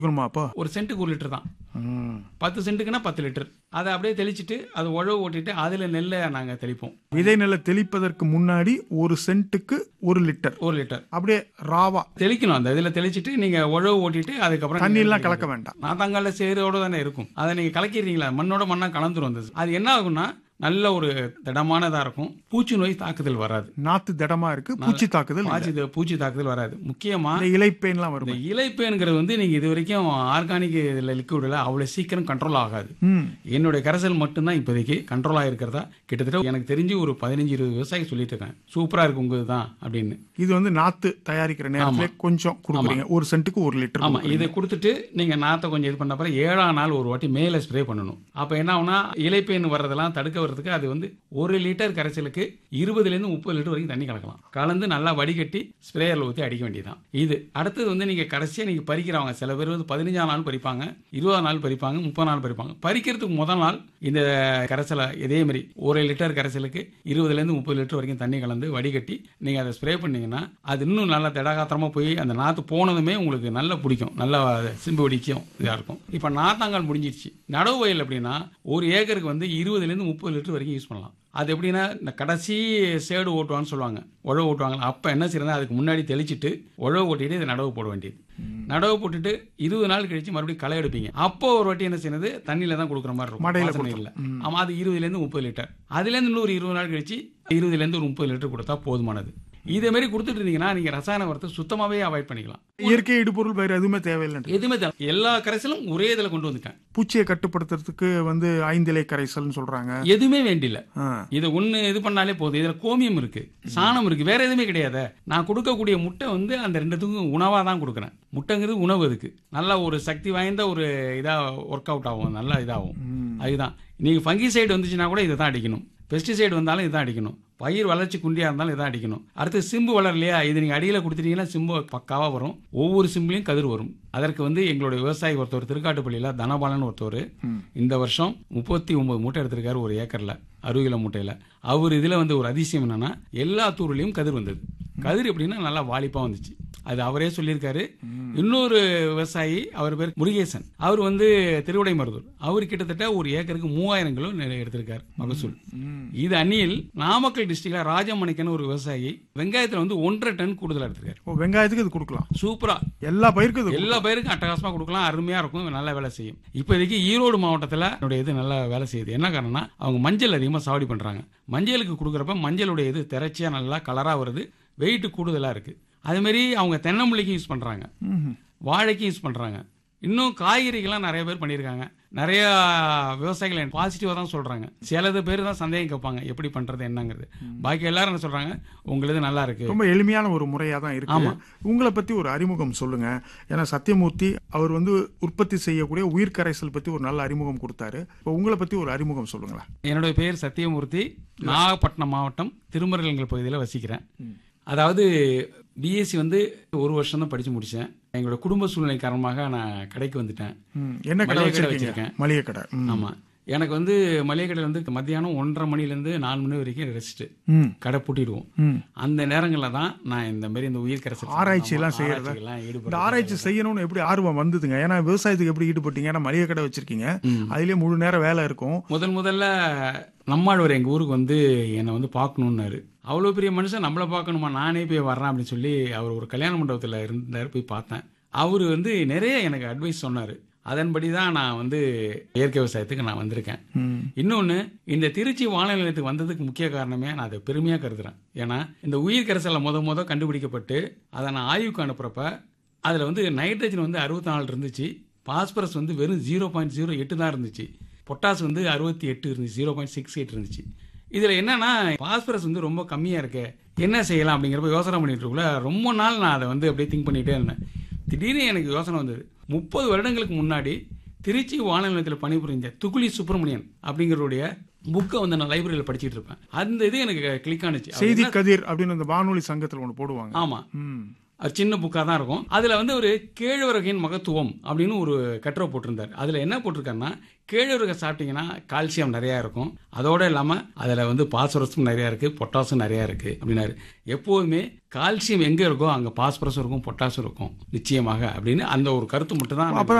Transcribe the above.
இருக்கணுமா அப்போ ஒரு சென்ட்டுக்கு ஒரு லிட்டர் தான் ம். பத்து சென்ட்டுக்குன்னா பத்து லிட்டர் அதை அப்படியே தெளிச்சிட்டு அது உழவு ஓட்டிட்டு அதில் நெல்லை நாங்கள் தெளிப்போம் விதை நெல்லை தெளிப்பதற்கு முன்னாடி ஒரு சென்ட்டுக்கு ஒரு லிட்டர் ஒரு லிட்டர் அப்படியே ராவா தெளிக்கணும் அந்த இதில் தெளிச்சிட்டு நீங்கள் உழவு ஓட்டிட்டு அதுக்கப்புறம் தண்ணி நீங்க எல்லாம் கலக்க வேண்டாம் நாத்தாங்கால சேரோட தானே இருக்கும் அதை நீங்கள் கலக்கிறீங்களா மண்ணோட மண்ணா கலந்துரும் அந்த அது என்ன ஆகும்னா நல்ல ஒரு திடமானதாக இருக்கும் பூச்சி நோய் தாக்குதல் வராது நாத்து திடமா இருக்கு பூச்சி தாக்குதல் இல்ல. பூச்சி பூச்சி தாக்குதல் வராது முக்கியமா இந்த இலைப்பேன்லாம் இந்த வரும் இலைப்பேனுங்கிறது வந்து நீங்க இது வரைக்கும் ஆர்கானிக் இதில் லிக்விடில் அவ்வளோ சீக்கிரம் கண்ட்ரோல் ஆகாது ம் என்னுடைய கரைசல் மட்டும்தான் இப்போதைக்கு கண்ட்ரோல் ஆகிருக்கிறதா கிட்டத்தட்ட எனக்கு தெரிஞ்சு ஒரு பதினஞ்சு இருபது விவசாயி சொல்லிட்டு இருக்கேன் சூப்பரா இருக்கு உங்க தான் அப்படின்னு இது வந்து நாத்து தயாரிக்கிற நேரத்துல கொஞ்சம் கொடுக்குறீங்க ஒரு சென்ட்டுக்கு ஒரு லிட்டர் ஆமா இதை கொடுத்துட்டு நீங்க நாத்தை கொஞ்சம் இது பண்ண பிறகு ஏழாம் நாள் ஒரு வாட்டி மேலே ஸ்ப்ரே பண்ணணும் அப்ப என்ன ஆகும்னா இலைப்பேன் வர்றதெல்லாம் தடுக்க வர்றதுக்கு அது வந்து ஒரு லிட்டர் கரைசலுக்கு இருபதுல இருந்து முப்பது லிட்டர் வரைக்கும் தண்ணி கலக்கலாம் கலந்து நல்லா வடிகட்டி ஸ்ப்ரேயர்ல ஊற்றி அடிக்க வேண்டியதுதான் இது அடுத்தது வந்து நீங்க கடைசியா நீங்க பறிக்கிறவங்க சில பேர் வந்து பதினஞ்சாம் நாள் பறிப்பாங்க இருபதாம் நாள் பறிப்பாங்க முப்பது நாள் பறிப்பாங்க பறிக்கிறதுக்கு முதல் நாள் இந்த கரைசலை இதே மாதிரி ஒரு லிட்டர் கரைசலுக்கு இருபதுல இருந்து முப்பது லிட்டர் வரைக்கும் தண்ணி கலந்து வடிகட்டி நீங்க அதை ஸ்ப்ரே பண்ணீங்கன்னா அது இன்னும் நல்லா திடகாத்திரமா போய் அந்த நாத்து போனதுமே உங்களுக்கு நல்லா பிடிக்கும் நல்லா சிம்பு வெடிக்கும் இதா இருக்கும் இப்போ நாத்தாங்கால் முடிஞ்சிருச்சு நடவு வயல் அப்படின்னா ஒரு ஏக்கருக்கு வந்து இருபதுல இருந்து முப்பது லிட்டர் வரைக்கும் யூஸ் பண்ணலாம் அது எப்படின்னா இந்த கடைசி சேடு ஓட்டுவான்னு சொல்லுவாங்க உழவு ஓட்டுவாங்க அப்போ என்ன செய்யறதா அதுக்கு முன்னாடி தெளிச்சிட்டு உழவு ஓட்டிட்டு இதை நடவு போட வேண்டியது நடவு போட்டுட்டு இருபது நாள் கழிச்சு மறுபடியும் களை எடுப்பீங்க அப்போ ஒரு வாட்டி என்ன செய்யறது தண்ணியில தான் கொடுக்குற மாதிரி இருக்கும் மடையில வாசனை இல்ல ஆமா அது இருபதுல இருந்து முப்பது லிட்டர் அதுல இருந்து இன்னொரு இருபது நாள் கழிச்சு இருபதுல இருந்து ஒரு முப்பது லிட்டர் கொடுத்தா போதுமானது இதே மாதிரி கொடுத்துட்டு இருந்தீங்கன்னா நீங்க ரசாயன உரத்தை சுத்தமாவே அவாய்ட் பண்ணிக்கலாம் இயற்கை இடுபொருள் வேற எதுவுமே தேவையில்லை எதுவுமே தேவை- எல்லா கரைசலும் ஒரே இதுல கொண்டு வந்துட்டேன் பூச்சியை கட்டுப்படுத்துறதுக்கு வந்து ஐந்திலை கரைசல்னு சொல்றாங்க எதுவுமே வேண்டியில்ல ஆ. இதை ஒண்ணு இது பண்ணாலே போதும் இதுல கோமியம் இருக்கு சாணம் இருக்கு வேற எதுவுமே கிடையாது நான் கொடுக்கக்கூடிய முட்டை வந்து அந்த ரெண்டுத்துக்கும் உணவா தான் கொடுக்குறேன் முட்டைங்கிறது உணவு இருக்கு நல்லா ஒரு சக்தி வாய்ந்த ஒரு இதா ஒர்க் அவுட் ஆகும் நல்லா இதாகும் அதுதான் நீங்க ஃபங்கிசைடு வந்துச்சுன்னா கூட இதை தான் அடிக்கணும் பெஸ்டிசைடு வந்தாலும் இதான் அடிக்கணும் பயிர் வளர்ச்சி குண்டியா இருந்தாலும் இதான் அடிக்கணும் அடுத்து சிம்பு வளரலையா இது நீங்க அடியில கொடுத்துட்டீங்கன்னா சிம்பு பக்காவா வரும் ஒவ்வொரு சிம்புலையும் கதிர் வரும் அதற்கு வந்து எங்களுடைய விவசாயி ஒருத்தர் திருக்காட்டுப்பள்ளியில தனபாலன் ஒருத்தர் இந்த வருஷம் முப்பத்தி ஒன்பது மூட்டை எடுத்திருக்காரு ஒரு ஏக்கர்ல அறுபது கிலோ மூட்டையில அவர் இதுல வந்து ஒரு அதிசயம் என்னன்னா எல்லா தூர்லயும் கதிர் வந்தது கதிர் எப்படின்னா நல்லா வாலிப்பா வந்துச்சு அது அவரே சொல்லியிருக்காரு இன்னொரு விவசாயி அவர் பேர் முருகேசன் அவர் வந்து திருவிடை மருதூர் அவர் கிட்டத்தட்ட ஒரு ஏக்கருக்கு மூவாயிரம் கிலோ நெல் எடுத்திருக்காரு மகசூல் இது அந்நியில் நாமக்கல் டிஸ்ட்ரிக்ட்ல ராஜமணிக்கன் ஒரு விவசாயி வெங்காயத்துல வந்து ஒன்றரை டன் கூடுதலா எடுத்திருக்காரு ஓ வெங்காயத்துக்கு இது கொடுக்கலாம் சூப்பரா எல்லா பயிருக்கும் இது எல்லா பயிருக்கும் அட்டகாசமா கொடுக்கலாம் அருமையா இருக்கும் நல்லா வேலை செய்யும் இப்போதைக்கு ஈரோடு மாவட்டத்துல என்னுடைய இது நல்லா வேலை செய்யுது என்ன காரணம்னா அவங்க மஞ்சள் அதிகமா சாவடி பண்றாங்க மஞ்சளுக்கு கொடுக்குறப்ப மஞ்சளுடைய இது திரைச்சியா நல்லா கலரா வருது வெயிட் கூடுதலா இருக்கு அதே மாதிரி அவங்க தென்னம்பிள்ளைக்கும் யூஸ் பண்றாங்க ம்ஹும். வாழைக்கும் யூஸ் பண்றாங்க இன்னும் காய்கறிகள்லாம் நிறைய பேர் பண்ணியிருக்காங்க நிறைய விவசாயிகள் பாசிட்டிவாக தான் சொல்றாங்க சிலது பேர் தான் சந்தேகம் கேட்பாங்க எப்படி பண்றது என்னங்கிறது பாக்கி எல்லாரும் என்ன சொல்றாங்க உங்களுது நல்லா இருக்கு ரொம்ப எளிமையான ஒரு முறையா தான் இருக்கு ஆமா. உங்களை பத்தி ஒரு அறிமுகம் சொல்லுங்க ஏன்னா சத்யமூர்த்தி அவர் வந்து உற்பத்தி செய்யக்கூடிய உயிர் கரைசல் பத்தி ஒரு நல்ல அறிமுகம் கொடுத்தாரு இப்போ உங்களை பத்தி ஒரு அறிமுகம் சொல்லுங்களேன் என்னுடைய பெயர் சத்தியமூர்த்தி நாகப்பட்டினம் மாவட்டம் திருமருகல் பகுதியில் வசிக்கிறேன் அதாவது பிஎஸ்சி வந்து ஒரு வருஷம் தான் படிச்சு முடிச்சேன் எங்களோட குடும்ப சூழ்நிலை காரணமாக நான் கடைக்கு வந்துட்டேன் ம், என்ன கடை மளிகை கடை வச்சிருக்கீங்க வச்சிருக்கேன். மளிகை கடை ம். ஆமா எனக்கு வந்து மளிகை கடையில் வந்து மத்தியானம் ஒன்றரை மணிலேருந்து நாலு மணி வரைக்கும் ரெஸ்ட் ம் கடை பூட்டிடுவோம் ம் அந்த நேரங்களில் தான் நான் இந்த மாதிரி இந்த உயிர் கரைசல் ஆராய்ச்சி எல்லாம் செய்யறதா? ஆராய்ச்சிகள்லாம் இந்த ஈடுபடுறேன் ஆராய்ச்சி செய்யணும்னு எப்படி ஆர்வம் வந்ததுங்க ஏன்னா விவசாயத்துக்கு எப்படி ஈடுபட்டீங்க ஏன்னா மளிகை கடை வச்சிருக்கீங்க அதுலயே முழு நேரம் வேலை இருக்கும் முதல் முதல்ல நம்மாழ்வார் எங்கள் ஊருக்கு வந்து என்னை வந்து பார்க்கணுன்னாரு அவ்வளோ பெரிய மனுஷன் நம்மளை பார்க்கணுமா நானே போய் வர்றேன் அப்படின்னு சொல்லி அவர் ஒரு கல்யாண மண்டபத்தில் இருந்தார் போய் பார்த்தேன் அவர் வந்து நிறைய எனக்கு அட்வைஸ் சொன்னார் அதன்படி தான் நான் வந்து இயற்கை விவசாயத்துக்கு நான் வந்திருக்கேன் ம். இன்னொன்று இந்த திருச்சி வானிலை நிலையத்துக்கு வந்ததுக்கு முக்கிய காரணமே நான் அதை பெருமையாக கருதுறேன் ஏன்னா இந்த உயிர் கரைசலை முத முத கண்டுபிடிக்கப்பட்டு அதை நான் ஆய்வுக்கு அனுப்புறப்ப அதில் வந்து நைட்ரஜன் வந்து அறுபத்தி நாலு இருந்துச்சு பாஸ்பரஸ் வந்து வெறும் ஜீரோ பாயிண்ட் ஜீரோ எட்டு தான் இருந்துச்சு பொட்டாஸ் வந்து அறுபத்தி எட்டு இருந்துச்சு ஜீரோ பாயிண்ட் சிக்ஸ் எயிட் இருந்துச்சு இதில் என்னன்னா பாஸ்பரஸ் வந்து ரொம்ப கம்மியாக இருக்கு என்ன செய்யலாம் அப்படிங்கிறப்ப யோசனை பண்ணிட்டு இருக்கல ரொம்ப நாள் நான் அதை வந்து அப்படியே திங்க் பண்ணிகிட்டே இருந்தேன் திடீர்னு எனக்கு யோசனை வந்தது முப்பது வருடங்களுக்கு முன்னாடி திருச்சி வானொலி நிலையத்தில் பணிபுரிஞ்ச துகுலி சுப்பிரமணியன் அப்படிங்கிறவருடைய புக்கை வந்து நான் லைப்ரரியில் படிச்சிட்டு இருப்பேன் அந்த இது எனக்கு கிளிக் ஆனிச்சு அவர் செய்தி என்ன- கதிர் அப்படின்னு அந்த வானொலி சங்கத்துல ஒண்ணு போடுவாங்க ஆமா ம் அது சின்ன புக்காக தான் இருக்கும் அதில் வந்து ஒரு கேழ்வரகின் மகத்துவம் அப்படின்னு ஒரு கட்டுரை போட்டிருந்தார் அதில் என்ன போட்டிருக்காருன்னா கேழ்வரகை சாப்பிட்டீங்கன்னா கால்சியம் நிறையா இருக்கும் அதோடு இல்லாமல் அதில் வந்து பாஸ்பரஸும் நிறையா இருக்குது பொட்டாசும் நிறையா இருக்குது அப்படின்னாரு எப்போதுமே கால்சியம் எங்கே இருக்கோ அங்கே பாஸ்பரஸும் இருக்கும் பொட்டாசும் இருக்கும் நிச்சயமாக அப்படின்னு அந்த ஒரு கருத்து மட்டும் தான் அப்போ